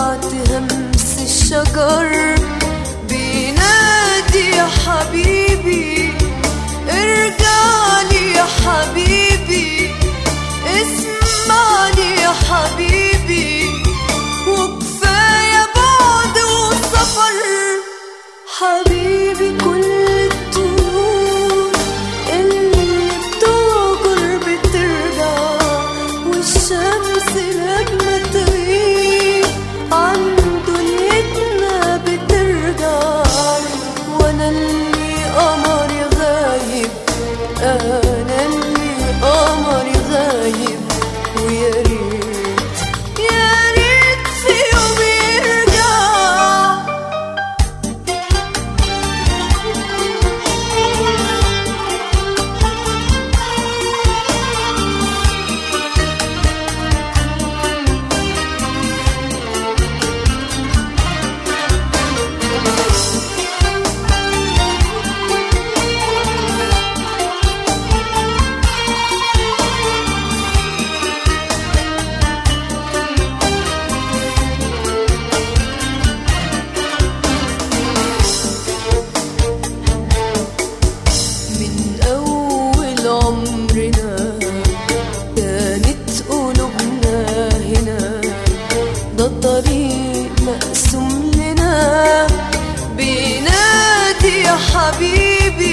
سمعت همس الشجر بينادي يا حبيبي ارجع لي يا حبيبي اسمعني يا حبيبي وكفاية بعد وسفر حبيبي كل الطيور اللي بتهجر بترجع والشمس لما تغيب عن دنيتنا بترجع وانا اللي قمري غايب انا اللي قمري غايب ويا ريت يا ريت في يوم يرجع من أول عمرنا كانت قلوبنا هنا ده طريق مقسوم لنا بينادي يا حبيبي